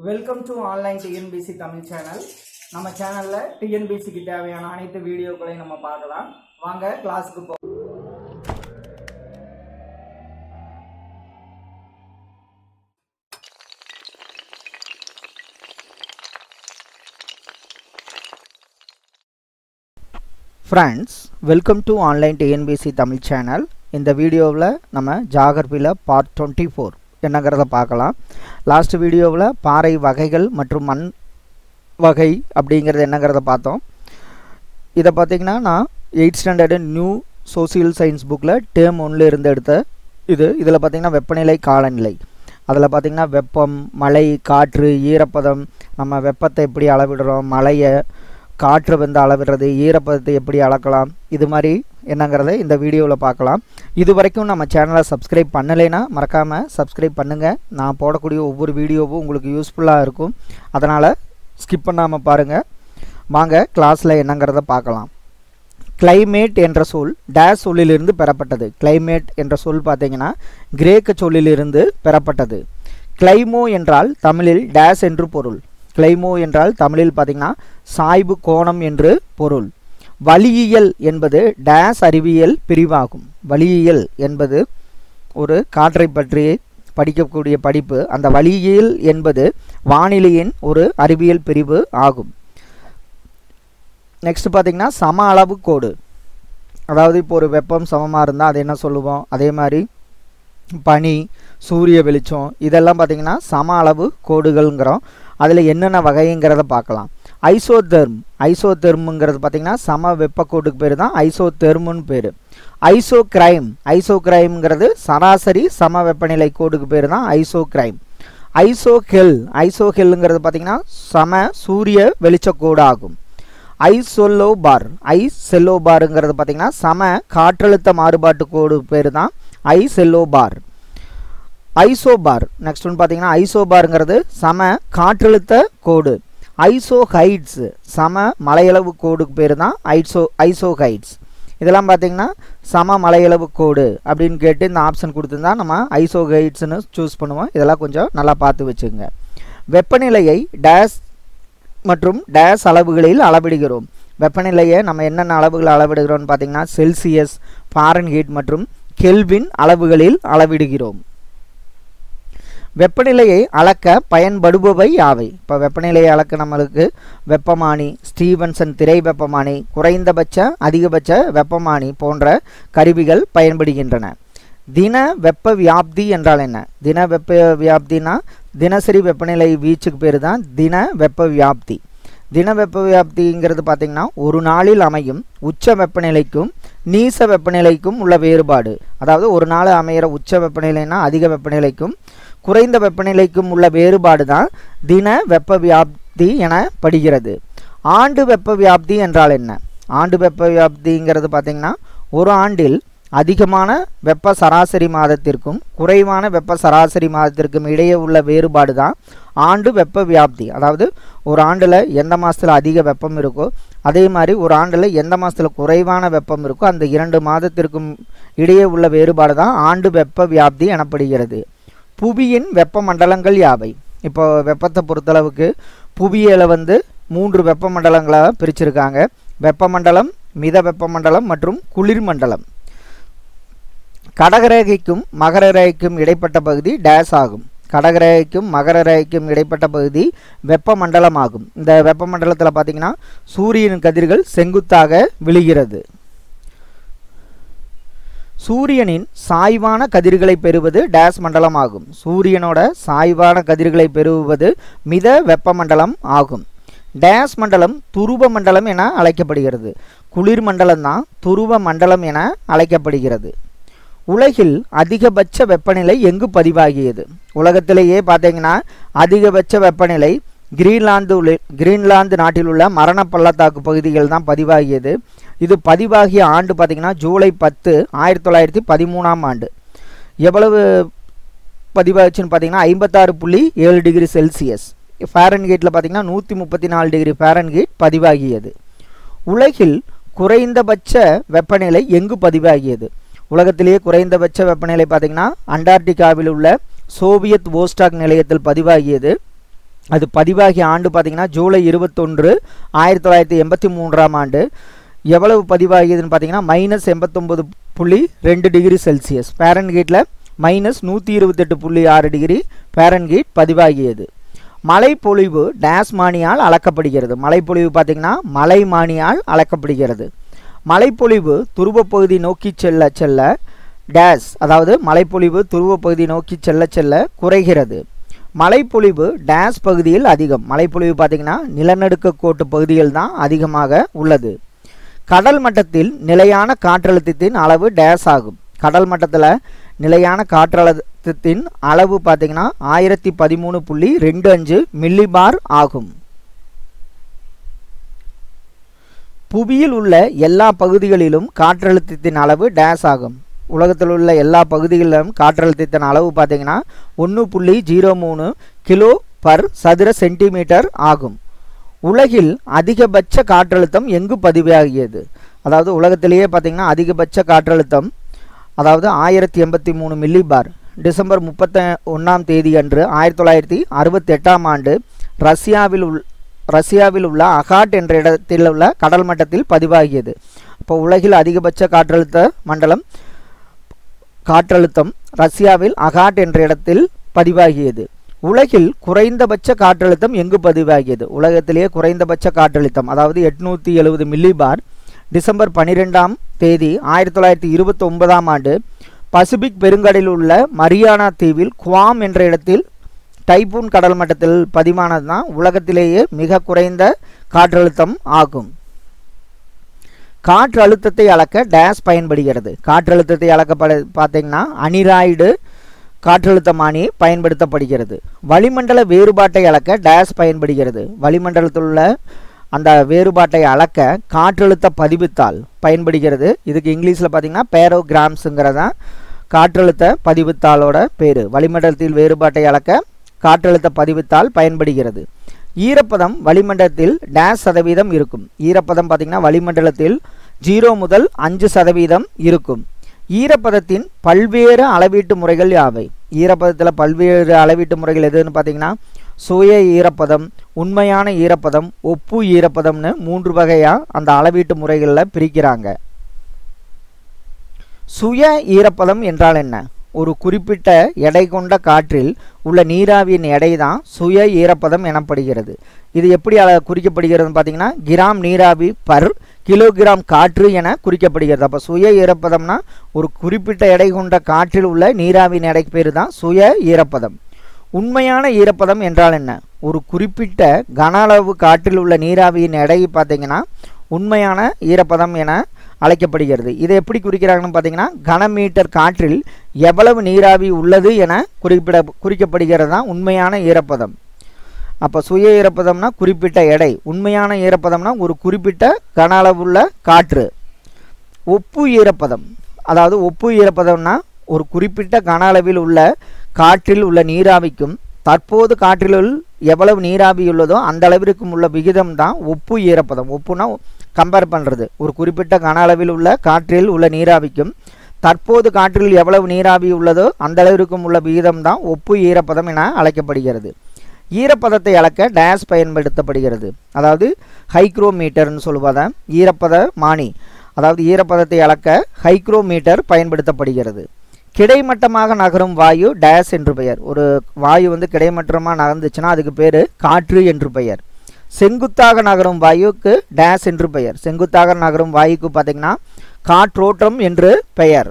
welcome to online TNPSC Tamil channel நம்ம சேனலில் டிஎன்பிசிக்கு தேவையான அனைத்து வீடியோக்களையும் நம்ம பார்க்கலாம் வாங்க கிளாஸுக்கு போ friends welcome to online TNPSC Tamil channel இந்த வீடியோவில் நம்ம ஜாகிரபியில் பார்ட் டுவெண்ட்டி ஃபோர் என்னங்கிறத பார்க்கலாம் லாஸ்ட் வீடியோவில் பாறை வகைகள் மற்றும் மண் வகை அப்படிங்கிறது என்னங்கிறத பார்த்தோம் இதை பார்த்திங்கன்னா நான் eight standard new social science புக்கில் டேர்ம் ஒன்றில் இருந்து எடுத்த இது இதில் பார்த்திங்கன்னா வெப்பநிலை காலநிலை அதில் பார்த்திங்கன்னா வெப்பம் மழை காற்று ஈரப்பதம் நம்ம வெப்பத்தை எப்படி அளவிடுறோம் மழையை காற்று வந்து அளவிடுறது ஈரப்பதத்தை எப்படி அளக்கலாம் இது மாதிரி என்னங்கிறத இந்த வீடியோவில் பார்க்கலாம் இது வரைக்கும் நம்ம சேனலை சப்ஸ்கிரைப் பண்ணலைன்னா மறக்காமல் சப்ஸ்கிரைப் பண்ணுங்கள் நான் போடக்கூடிய ஒவ்வொரு வீடியோவும் உங்களுக்கு யூஸ்ஃபுல்லாக இருக்கும் அதனால் ஸ்கிப் பண்ணாமல் பாருங்கள் வாங்க கிளாஸில் என்னங்கிறத பார்க்கலாம் கிளைமேட் என்ற சொல் டேஸ் சொல்லிலிருந்து பெறப்பட்டது கிளைமேட் என்ற சொல் பார்த்தீங்கன்னா கிரேக்க சொல்லிலிருந்து பெறப்பட்டது கிளைமோ என்றால் தமிழில் டேஸ் என்று பொருள் கிளைமோ என்றால் தமிழில் பார்த்தீங்கன்னா சாய்வு கோணம் என்று பொருள் வளியியல் என்பது டேஸ் அறிவியல் பிரிவாகும் வளியியல் என்பது ஒரு காற்றை பற்றி படிக்கக்கூடிய படிப்பு அந்த வளியியல் என்பது வானிலையின் ஒரு அறிவியல் பிரிவு ஆகும் நெக்ஸ்ட் பார்த்தீங்கன்னா சம அளவு கோடு அதாவது இப்போ ஒரு வெப்பம் சமமாக இருந்தால் அது என்ன சொல்லுவோம் அதே மாதிரி பனி சூரிய வெளிச்சம் இதெல்லாம் பார்த்திங்கன்னா சம அளவு கோடுகள்ங்கிறோம் அதில் என்னென்ன வகைங்கிறத பார்க்கலாம் ஐசோதெர்ம் ஐசோதெர்முங்கிறது பார்த்திங்கன்னா சம வெப்பக்கோட்டுக்கு பேர் தான் ஐசோதெர்முன்னு பேர் ஐசோ கிரைம் ஐசோ கிரைம்ங்கிறது சராசரி சம வெப்பநிலை கோடுக்கு பேர் தான் ஐசோ கிரைம் ஐசோ ஹெல் ஐசோ ஹெல்லுங்கிறது பார்த்திங்கன்னா சம சூரிய வெளிச்சக்கோடு ஆகும் ஐசொல்லோ பார் ஐ செல்லோ பாருங்கிறது பார்த்திங்கன்னா சம காற்றழுத்த மாறுபாட்டு கோடு பேர் தான் ஐ செல்லோ பார் ஐசோபார் நெக்ஸ்ட் ஒன்று பார்த்தீங்கன்னா ஐசோபாருங்கிறது சம காற்றழுத்த கோடு ஐசோ ஹைட்ஸ் சம மலையளவு கோடுக்கு பேர் தான் ஐசோ ஐசோ ஹைட்ஸ் இதெல்லாம் பார்த்தீங்கன்னா சம மலையளவு கோடு அப்படின்னு கேட்டு இந்த ஆப்ஷன் கொடுத்துருந்தா நம்ம ஐசோ ஹைட்ஸ்னு சூஸ் பண்ணுவோம் இதெல்லாம் கொஞ்சம் நல்லா பார்த்து வச்சுக்கோங்க வெப்பநிலையை டேஸ் மற்றும் டேஸ் அளவுகளில் அளவிடுகிறோம் வெப்பநிலையை நம்ம என்னென்ன அளவுகள் அளவிடுகிறோம்னு பார்த்தீங்கன்னா செல்சியஸ் ஃபாரன்ஹீட் மற்றும் கெல்வின் அளவுகளில் அளவிடுகிறோம் வெப்பநிலையை அளக்க பயன்படுபவை யாவை இப்போ வெப்பநிலையை அளக்க நம்மளுக்கு வெப்பமானி ஸ்டீவன்சன் திரை வெப்பமானி குறைந்தபட்ச அதிகபட்ச வெப்பமானி போன்ற கருவிகள் பயன்படுகின்றன தின வெப்ப வியாப்தி என்றால் என்ன தின வெப்ப வியாப்தினா தினசரி வெப்பநிலை வீச்சுக்கு பேர் தான் தின வெப்ப வியாப்தி தின வெப்ப வியாப்திங்கிறது பார்த்திங்கன்னா ஒரு நாளில் அமையும் உச்ச வெப்பநிலைக்கும் நீச வெப்பநிலைக்கும் உள்ள வேறுபாடு அதாவது ஒரு நாள் அமையிற உச்ச வெப்பநிலைனா அதிக வெப்பநிலைக்கும் குறைந்த வெப்பநிலைக்கும் உள்ள வேறுபாடு தான் தின வெப்ப வியாப்தி எனப்படுகிறது ஆண்டு வெப்ப வியாப்தி என்றால் என்ன ஆண்டு வெப்ப வியாப்திங்கிறது பார்த்திங்கன்னா ஒரு ஆண்டில் அதிகமான வெப்ப சராசரி மாதத்திற்கும் குறைவான வெப்ப சராசரி மாதத்திற்கும் இடையே உள்ள வேறுபாடு தான் ஆண்டு வெப்ப வியாப்தி அதாவது ஒரு ஆண்டில் எந்த மாதத்தில் அதிக வெப்பம் இருக்கோ அதே மாதிரி ஒரு ஆண்டில் எந்த மாதத்தில் குறைவான வெப்பம் இருக்கோ அந்த இரண்டு மாதத்திற்கும் இடையே உள்ள வேறுபாடு தான் ஆண்டு வெப்ப வியாப்தி எனப்படுகிறது புவியின் வெப்ப மண்டலங்கள் யாவை இப்போ வெப்பத்தை பொறுத்தளவுக்கு புவியியலை வந்து மூன்று வெப்ப மண்டலங்களாக பிரிச்சிருக்காங்க வெப்பமண்டலம் மித வெப்பமண்டலம் மற்றும் குளிர் மண்டலம் கடகரேகைக்கும் மகர ரேகைக்கும் இடைப்பட்ட பகுதி டேஸ் ஆகும் கடகரேகைக்கும் மகர ரேகைக்கும் இடைப்பட்ட பகுதி வெப்பமண்டலம் ஆகும் இந்த வெப்பமண்டலத்தில் பார்த்தீங்கன்னா சூரியன் கதிர்கள் செங்குத்தாக விழுகிறது சூரியனின் சாய்வான கதிர்களை பெறுவது டேஸ் மண்டலம் ஆகும் சூரியனோட சாய்வான கதிர்களை பெறுவது மித வெப்பமண்டலம் ஆகும் டேஸ் மண்டலம் துருவ மண்டலம் என அழைக்கப்படுகிறது குளிர் மண்டலம் தான் துருவ மண்டலம் என அழைக்கப்படுகிறது உலகில் அதிகபட்ச வெப்பநிலை எங்கு பதிவாகியது உலகத்திலேயே பார்த்தீங்கன்னா அதிகபட்ச வெப்பநிலை கிரீன்லாந்து கிரீன்லாந்து நாட்டில் உள்ள மரண பள்ளத்தாக்கு பகுதிகள் தான் பதிவாகியது இது பதிவாகிய ஆண்டு பார்த்திங்கன்னா ஜூலை பத்து ஆயிரத்தி தொள்ளாயிரத்தி பதிமூணாம் ஆண்டு எவ்வளவு பதிவாச்சுன்னு பார்த்தீங்கன்னா ஐம்பத்தாறு புள்ளி ஏழு டிகிரி செல்சியஸ் ஃபேரன்கீட்டில் பார்த்தீங்கன்னா நூற்றி முப்பத்தி நாலு டிகிரி ஃபேரன்கீட் பதிவாகியது உலகில் குறைந்தபட்ச வெப்பநிலை எங்கு பதிவாகியது உலகத்திலேயே குறைந்தபட்ச வெப்பநிலை பார்த்திங்கன்னா அண்டார்டிகாவில் உள்ள சோவியத் ஓஸ்டாக் நிலையத்தில் பதிவாகியது அது பதிவாகிய ஆண்டு பார்த்தீங்கன்னா ஜூலை இருபத்தொன்று ஆயிரத்தி தொள்ளாயிரத்தி எண்பத்தி மூன்றாம் ஆண்டு எவ்வளவு பதிவாகியதுன்னு பார்த்தீங்கன்னா மைனஸ் எண்பத்தொம்பது புள்ளி ரெண்டு டிகிரி செல்சியஸ் பேரன்கீட்டில் மைனஸ் நூற்றி இருபத்தெட்டு புள்ளி ஆறு டிகிரி பேரன்கீட் பதிவாகியது மழைப்பொழிவு டேஸ் மானியால் அளக்கப்படுகிறது மழைப்பொழிவு பார்த்திங்கன்னா மலை மானியால் அளக்கப்படுகிறது மழைப்பொழிவு துருவப்பகுதி நோக்கி செல்ல செல்ல டேஸ் அதாவது மழைப்பொழிவு துருவப்பகுதி நோக்கி செல்ல செல்ல குறைகிறது மழைப்பொழிவு டேஸ் பகுதியில் அதிகம் மழைப்பொழிவு பார்த்திங்கன்னா நிலநடுக்க கோட்டு பகுதியில் தான் அதிகமாக உள்ளது கடல் மட்டத்தில் நிலையான காற்றழுத்தத்தின் அளவு டேஸ் ஆகும் கடல் மட்டத்தில் நிலையான காற்றழுத்தத்தின் அளவு பார்த்திங்கன்னா ஆயிரத்தி பதிமூணு புள்ளி ரெண்டு அஞ்சு மில்லிபார் ஆகும் புவியில் உள்ள எல்லா பகுதிகளிலும் காற்றழுத்தத்தின் அளவு டேஸ் ஆகும் உலகத்தில் உள்ள எல்லா பகுதிகளிலும் காற்றழுத்தத்தின் அளவு பார்த்தீங்கன்னா ஒன்று புள்ளி ஜீரோ மூணு கிலோ பர் சதுர சென்டிமீட்டர் ஆகும் உலகில் அதிகபட்ச காற்றழுத்தம் எங்கு பதிவாகியது அதாவது உலகத்திலேயே பார்த்தீங்கன்னா அதிகபட்ச காற்றழுத்தம் அதாவது ஆயிரத்தி எண்பத்தி மூணு மில்லி பார் டிசம்பர் முப்பத்த ஒன்றாம் தேதி அன்று ஆயிரத்தி தொள்ளாயிரத்தி அறுபத்தி எட்டாம் ஆண்டு ரஷ்யாவில் உள் ரஷ்யாவில் உள்ள அகாட் என்ற இடத்தில் உள்ள கடல் மட்டத்தில் பதிவாகியது இப்போ உலகில் அதிகபட்ச காற்றழுத்த மண்டலம் காற்றழுத்தம் ரஷ்யாவில் அகாட் என்ற இடத்தில் பதிவாகியது உலகில் குறைந்தபட்ச காற்றழுத்தம் எங்கு பதிவாகியது உலகத்திலேயே குறைந்தபட்ச காற்றழுத்தம் அதாவது எட்நூற்றி எழுபது மில்லி பார் டிசம்பர் பனிரெண்டாம் தேதி ஆயிரத்தி தொள்ளாயிரத்தி இருபத்தி ஒன்பதாம் ஆண்டு பசிபிக் பெருங்கடலில் உள்ள மரியானா தீவில் குவாம் என்ற இடத்தில் டைபூன் கடல் மட்டத்தில் பதிவானது தான் உலகத்திலேயே மிக குறைந்த காற்றழுத்தம் ஆகும் காற்றழுத்தத்தை அளக்க டேஸ் பயன்படுகிறது காற்றழுத்தத்தை அளக்கப்பட பார்த்தீங்கன்னா அனிராய்டு காற்றழுத்தமானி பயன்படுத்தப்படுகிறது வளிமண்டல வேறுபாட்டை அளக்க டேஸ் பயன்படுகிறது வளிமண்டலத்தில் உள்ள அந்த வேறுபாட்டை அளக்க காற்றழுத்த பதிவுத்தாள் பயன்படுகிறது இதுக்கு இங்கிலீஷில் பார்த்தீங்கன்னா பேரோகிராம்ஸுங்கிறதான் காற்றழுத்த பதிவுத்தாளோட பேர் வளிமண்டலத்தில் வேறுபாட்டை அளக்க காற்றழுத்த பதிவுத்தாள் பயன்படுகிறது ஈரப்பதம் வளிமண்டலத்தில் டேஸ் சதவீதம் இருக்கும் ஈரப்பதம் பார்த்திங்கன்னா வளிமண்டலத்தில் ஜீரோ முதல் அஞ்சு சதவீதம் இருக்கும் ஈரப்பதத்தின் பல்வேறு அளவீட்டு முறைகள் யாவை ஈரப்பதத்தில் பல்வேறு அளவீட்டு முறைகள் எதுன்னு பார்த்தீங்கன்னா சுய ஈரப்பதம் உண்மையான ஈரப்பதம் ஒப்பு ஈரப்பதம்னு மூன்று வகையாக அந்த அளவீட்டு முறைகளில் பிரிக்கிறாங்க சுய ஈரப்பதம் என்றால் என்ன ஒரு குறிப்பிட்ட எடை கொண்ட காற்றில் உள்ள நீராவியின் எடை தான் சுய ஈரப்பதம் எனப்படுகிறது இது எப்படி அள குறிக்கப்படுகிறதுன்னு பார்த்தீங்கன்னா கிராம் நீராவி பர் கிலோகிராம் காற்று என குறிக்கப்படுகிறது அப்போ சுய ஈரப்பதம்னா ஒரு குறிப்பிட்ட எடை கொண்ட காற்றில் உள்ள நீராவியின் எடை பேர் தான் சுய ஈரப்பதம் உண்மையான ஈரப்பதம் என்றால் என்ன ஒரு குறிப்பிட்ட கன அளவு காற்றில் உள்ள நீராவியின் எடை பார்த்தீங்கன்னா உண்மையான ஈரப்பதம் என அழைக்கப்படுகிறது இதை எப்படி குறிக்கிறாங்கன்னு பார்த்தீங்கன்னா கனமீட்டர் காற்றில் எவ்வளவு நீராவி உள்ளது என குறிப்பிட குறிக்கப்படுகிறது தான் உண்மையான ஈரப்பதம் அப்போ சுய ஈரப்பதம்னா குறிப்பிட்ட எடை உண்மையான ஈரப்பதம்னா ஒரு குறிப்பிட்ட கன அளவுள்ள காற்று ஒப்பு ஈரப்பதம் அதாவது ஒப்பு ஈரப்பதம்னா ஒரு குறிப்பிட்ட கன அளவில் உள்ள காற்றில் உள்ள நீராவிக்கும் தற்போது காற்றிலுள் எவ்வளவு நீராவி உள்ளதோ அந்த அளவிற்கும் உள்ள விகிதம் தான் ஒப்பு ஈரப்பதம் ஒப்புனா கம்பேர் பண்ணுறது ஒரு குறிப்பிட்ட கன அளவில் உள்ள காற்றில் உள்ள நீராவிக்கும் தற்போது காற்றில் எவ்வளவு நீராவி உள்ளதோ அந்த அளவிற்கும் உள்ள விகிதம் தான் ஒப்பு ஈரப்பதம் என அழைக்கப்படுகிறது ஈரப்பதத்தை அளக்க டேஸ் பயன்படுத்தப்படுகிறது அதாவது ஹைக்ரோமீட்டர்னு சொல்லுவத ஈரப்பத மானி அதாவது ஈரப்பதத்தை அளக்க ஹைக்ரோமீட்டர் பயன்படுத்தப்படுகிறது கிடைமட்டமாக நகரும் வாயு டேஸ் என்று பெயர் ஒரு வாயு வந்து கிடைமட்டமாக நகர்ந்துச்சுன்னா அதுக்கு பேர் காற்று என்று பெயர் செங்குத்தாக நகரும் வாயுக்கு டேஸ் என்று பெயர் செங்குத்தாக நகரும் வாயுக்கு பார்த்தீங்கன்னா காற்றோட்டம் என்று பெயர்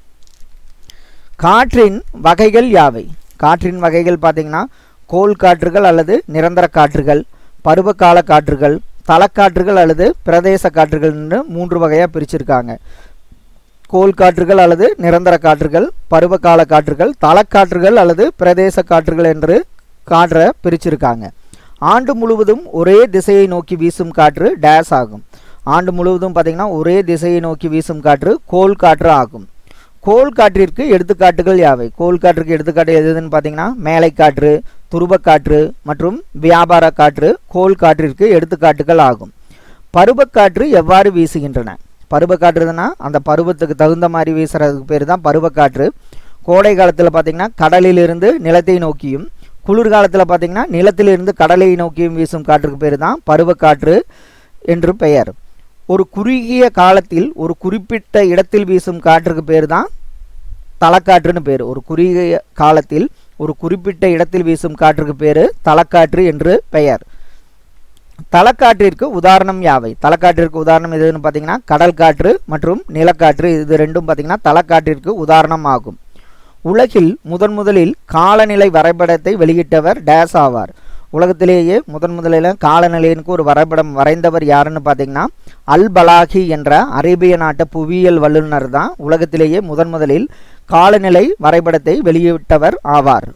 காற்றின் வகைகள் யாவை காற்றின் வகைகள் பார்த்தீங்கன்னா கோல் காற்றுகள் அல்லது நிரந்தர காற்றுகள் பருவகால காற்றுகள் தலக்காற்றுகள் அல்லது பிரதேச காற்றுகள்னு மூன்று வகையாக பிரிச்சிருக்காங்க கோல் காற்றுகள் அல்லது நிரந்தர காற்றுகள் பருவகால காற்றுகள் தலக்காற்றுகள் அல்லது பிரதேச காற்றுகள் என்று காற்றை பிரிச்சிருக்காங்க ஆண்டு முழுவதும் ஒரே திசையை நோக்கி வீசும் காற்று டேஸ் ஆகும் ஆண்டு முழுவதும் பார்த்திங்கன்னா ஒரே திசையை நோக்கி வீசும் காற்று கோல் காற்று ஆகும் கோல் காற்றிற்கு எடுத்துக்காட்டுகள் யாவை கோல் காற்றுக்கு எடுத்துக்காட்டு எதுன்னு பார்த்தீங்கன்னா மேலைக்காற்று துருவக்காற்று மற்றும் வியாபார காற்று கோல் காற்றிற்கு எடுத்துக்காட்டுகள் ஆகும் பருவக்காற்று எவ்வாறு வீசுகின்றன பருவக்காற்றுதுன்னா அந்த பருவத்துக்கு தகுந்த மாதிரி வீசுறதுக்கு பேர் தான் பருவக்காற்று கோடை காலத்தில் பார்த்திங்கன்னா கடலிலிருந்து நிலத்தை நோக்கியும் குளிர்காலத்தில் பார்த்தீங்கன்னா நிலத்திலிருந்து கடலை நோக்கியும் வீசும் காற்றுக்கு பேர் தான் பருவக்காற்று என்று பெயர் ஒரு குறுகிய காலத்தில் ஒரு குறிப்பிட்ட இடத்தில் வீசும் காற்றுக்கு பேர் தான் தலக்காற்றுன்னு பேர் ஒரு குறுகிய காலத்தில் ஒரு குறிப்பிட்ட இடத்தில் வீசும் காற்றுக்கு பேர் தலக்காற்று என்று பெயர் தலக்காற்றிற்கு உதாரணம் யாவை தலக்காற்றிற்கு உதாரணம் எதுன்னு பார்த்தீங்கன்னா கடல் காற்று மற்றும் நிலக்காற்று இது ரெண்டும் பார்த்தீங்கன்னா தலக்காற்றிற்கு உதாரணம் ஆகும் உலகில் முதன் முதலில் காலநிலை வரைபடத்தை வெளியிட்டவர் டேஸ் ஆவார் உலகத்திலேயே முதன் முதலில் காலநிலையினுக்கு ஒரு வரைபடம் வரைந்தவர் யாருன்னு பார்த்தீங்கன்னா அல் பலாகி என்ற அரேபிய நாட்டு புவியியல் வல்லுநர் தான் உலகத்திலேயே முதன் முதலில் காலநிலை வரைபடத்தை வெளியிட்டவர் ஆவார்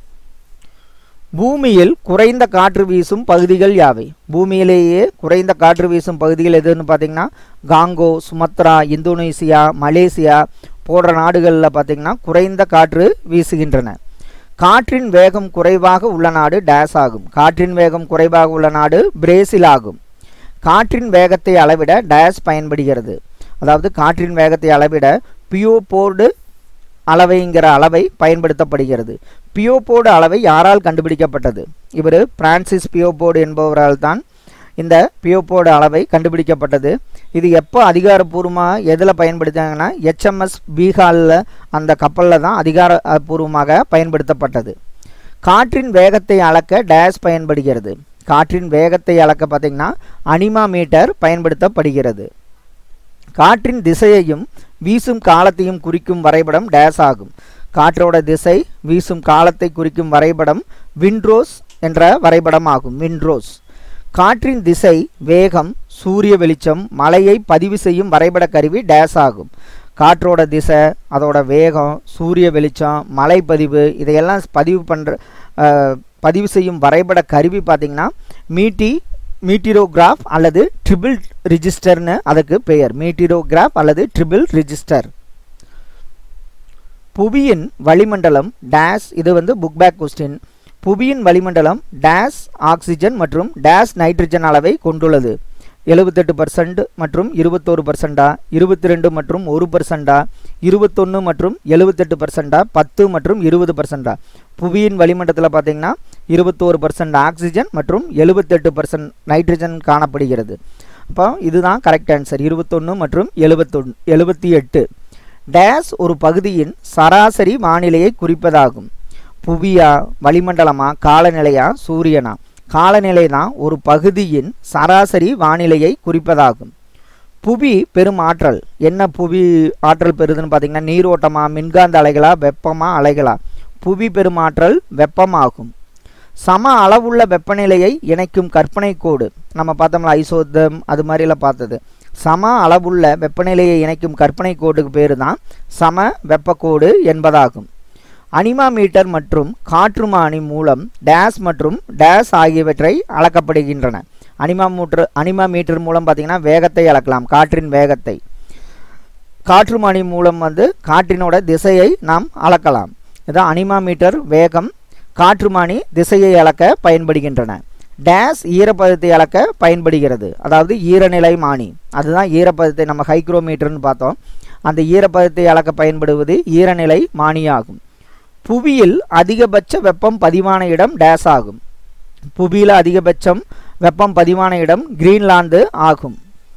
பூமியில் குறைந்த காற்று வீசும் பகுதிகள் யாவை பூமியிலேயே குறைந்த காற்று வீசும் பகுதிகள் எதுன்னு பார்த்தீங்கன்னா காங்கோ சுமத்ரா இந்தோனேசியா மலேசியா போன்ற நாடுகளில் பார்த்தீங்கன்னா குறைந்த காற்று வீசுகின்றன காற்றின் வேகம் குறைவாக உள்ள நாடு டேஸ் ஆகும் காற்றின் வேகம் குறைவாக உள்ள நாடு பிரேசில் ஆகும் காற்றின் வேகத்தை அளவிட டேஸ் பயன்படுகிறது அதாவது காற்றின் வேகத்தை அளவிட பியோபோர்டு அளவைங்கிற அளவை பயன்படுத்தப்படுகிறது பியோபோர்டு அளவை யாரால் கண்டுபிடிக்கப்பட்டது இவர் பிரான்சிஸ் பியோபோர்டு என்பவரால் தான் இந்த பியோபோர்டு அளவை கண்டுபிடிக்கப்பட்டது இது எப்போ அதிகாரப்பூர்வமாக எதில் பயன்படுத்தாங்கன்னா ஹெச்எம்எஸ் பீகாலில் அந்த கப்பலில் தான் அதிகாரப்பூர்வமாக பயன்படுத்தப்பட்டது காற்றின் வேகத்தை அளக்க டேஸ் பயன்படுகிறது காற்றின் வேகத்தை அளக்க பார்த்திங்கன்னா அனிமா மீட்டர் பயன்படுத்தப்படுகிறது காற்றின் திசையையும் வீசும் காலத்தையும் குறிக்கும் வரைபடம் டேஸ் ஆகும் காற்றோட திசை வீசும் காலத்தை குறிக்கும் வரைபடம் விண்ட்ரோஸ் என்ற வரைபடம் ஆகும் விண்ட்ரோஸ் காற்றின் திசை வேகம் சூரிய வெளிச்சம் மழையை பதிவு செய்யும் வரைபட கருவி டேஸ் ஆகும் காற்றோட திசை அதோட வேகம் சூரிய வெளிச்சம் மழை பதிவு இதையெல்லாம் பதிவு பண்ணுற பதிவு செய்யும் வரைபட கருவி பார்த்திங்கன்னா மீட்டி மீட்டிரோகிராஃப் அல்லது ட்ரிபிள் ரிஜிஸ்டர்னு அதுக்கு பெயர் மீட்டிரோகிராஃப் அல்லது ட்ரிபிள் ரிஜிஸ்டர் புவியின் வளிமண்டலம் டேஸ் இது வந்து புக் பேக் கொஸ்டின் புவியின் வளிமண்டலம் டேஸ் ஆக்சிஜன் மற்றும் டேஸ் நைட்ரஜன் அளவை கொண்டுள்ளது எழுபத்தெட்டு பர்சன்ட் மற்றும் இருபத்தோரு பர்சண்டா இருபத்தி ரெண்டு மற்றும் ஒரு பர்சண்டா இருபத்தொன்று மற்றும் எழுபத்தெட்டு பர்சண்டா பத்து மற்றும் இருபது பர்சண்டா புவியின் வளிமண்டலத்தில் பார்த்தீங்கன்னா இருபத்தோரு பர்சன்ட் ஆக்சிஜன் மற்றும் எழுபத்தெட்டு பர்சன்ட் நைட்ரஜன் காணப்படுகிறது அப்போ இதுதான் கரெக்ட் ஆன்சர் இருபத்தொன்று மற்றும் எழுபத்தொன்று எழுபத்தி எட்டு டேஸ் ஒரு பகுதியின் சராசரி வானிலையை குறிப்பதாகும் புவியா வளிமண்டலமா காலநிலையா சூரியனா காலநிலை தான் ஒரு பகுதியின் சராசரி வானிலையை குறிப்பதாகும் புவி பெரும் ஆற்றல் என்ன புவி ஆற்றல் பெறுதுன்னு பார்த்தீங்கன்னா நீரோட்டமா மின்காந்த அலைகளா வெப்பமா அலைகளா புவி பெரும் ஆற்றல் வெப்பமாகும் சம அளவுள்ள வெப்பநிலையை இணைக்கும் கற்பனை கோடு நம்ம பார்த்தோம்ல ஐசோதம் அது மாதிரிலாம் பார்த்தது சம அளவுள்ள வெப்பநிலையை இணைக்கும் கற்பனை கோடுக்கு பேர் தான் சம வெப்பக்கோடு என்பதாகும் அனிமா மீட்டர் மற்றும் காற்றுமானி மூலம் டேஸ் மற்றும் டேஸ் ஆகியவற்றை அளக்கப்படுகின்றன அனிமா மூட்டர் அனிமா மீட்டர் மூலம் பார்த்திங்கன்னா வேகத்தை அளக்கலாம் காற்றின் வேகத்தை காற்றுமானி மூலம் வந்து காற்றினோட திசையை நாம் அளக்கலாம் இதான் அனிமா மீட்டர் வேகம் காற்றுமானி திசையை அளக்க பயன்படுகின்றன டேஸ் ஈரப்பதத்தை அளக்க பயன்படுகிறது அதாவது ஈரநிலை மானி அதுதான் ஈரப்பதத்தை நம்ம ஹைக்ரோமீட்டர்னு பார்த்தோம் அந்த ஈரப்பதத்தை அளக்க பயன்படுவது ஈரநிலை மானியாகும் புவியில் அதிகபட்ச வெப்பம் பதிவான இடம் டேஸ் ஆகும் புவியில் அதிகபட்சம் வெப்பம் பதிவான இடம் கிரீன்லாந்து ஆகும்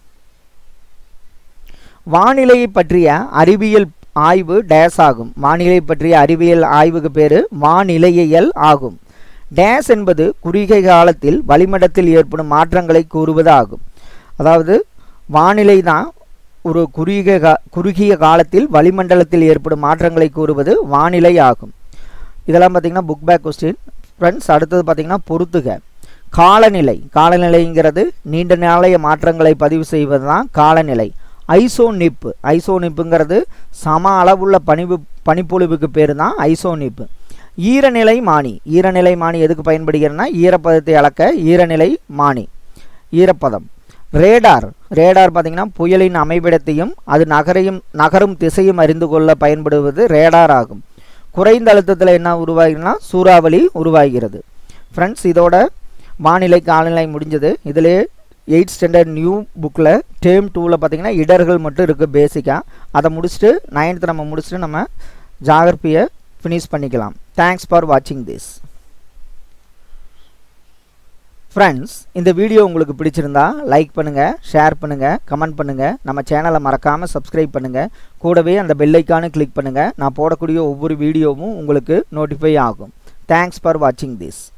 வானிலையை பற்றிய அறிவியல் ஆய்வு டேஸ் ஆகும் வானிலை பற்றிய அறிவியல் ஆய்வுக்கு பேர் வானிலையியல் ஆகும் டேஸ் என்பது குறுகிய காலத்தில் வளிமண்டலத்தில் ஏற்படும் மாற்றங்களை கூறுவது ஆகும் அதாவது வானிலை தான் ஒரு குறுகிய கா குறுகிய காலத்தில் வளிமண்டலத்தில் ஏற்படும் மாற்றங்களை கூறுவது வானிலை ஆகும் இதெல்லாம் பார்த்திங்கன்னா புக் பேக் கொஸ்டின் ஃப்ரெண்ட்ஸ் அடுத்தது பார்த்திங்கன்னா பொறுத்துக காலநிலை காலநிலைங்கிறது நீண்ட நாளைய மாற்றங்களை பதிவு செய்வது தான் காலநிலை ஐசோனிப்பு ஐசோனிப்புங்கிறது சம அளவுள்ள பனிவு பனிப்பொழிவுக்கு பேர் தான் ஐசோனிப்பு ஈரநிலை மானி ஈரநிலை மானி எதுக்கு பயன்படுகிறதுனா ஈரப்பதத்தை அளக்க ஈரநிலை மானி ஈரப்பதம் ரேடார் ரேடார் பார்த்திங்கன்னா புயலின் அமைவிடத்தையும் அது நகரையும் நகரும் திசையும் அறிந்து கொள்ள பயன்படுவது ரேடார் ஆகும் குறைந்த அழுத்தத்தில் என்ன உருவாகிறதுனா சூறாவளி உருவாகிறது ஃப்ரெண்ட்ஸ் இதோட வானிலை காலநிலை முடிஞ்சது இதிலே எயிட் ஸ்டாண்டர்ட் நியூ புக்கில் டேர்ம் டூவில் பார்த்தீங்கன்னா இடர்கள் மட்டும் இருக்குது பேசிக்காக அதை முடிச்சுட்டு நைன்த்து நம்ம முடிச்சுட்டு நம்ம ஜாகிரபியை ஃபினிஷ் பண்ணிக்கலாம் தேங்க்ஸ் ஃபார் வாட்சிங் திஸ் ஃப்ரெண்ட்ஸ் இந்த வீடியோ உங்களுக்கு பிடிச்சிருந்தா லைக் பண்ணுங்கள் ஷேர் பண்ணுங்கள் கமெண்ட் பண்ணுங்கள் நம்ம சேனலை மறக்காமல் சப்ஸ்கிரைப் பண்ணுங்கள் கூடவே அந்த பெல் ஐக்கானை கிளிக் பண்ணுங்கள் நான் போடக்கூடிய ஒவ்வொரு வீடியோவும் உங்களுக்கு நோட்டிஃபை ஆகும் தேங்க்ஸ் ஃபார் வாட்சிங் திஸ்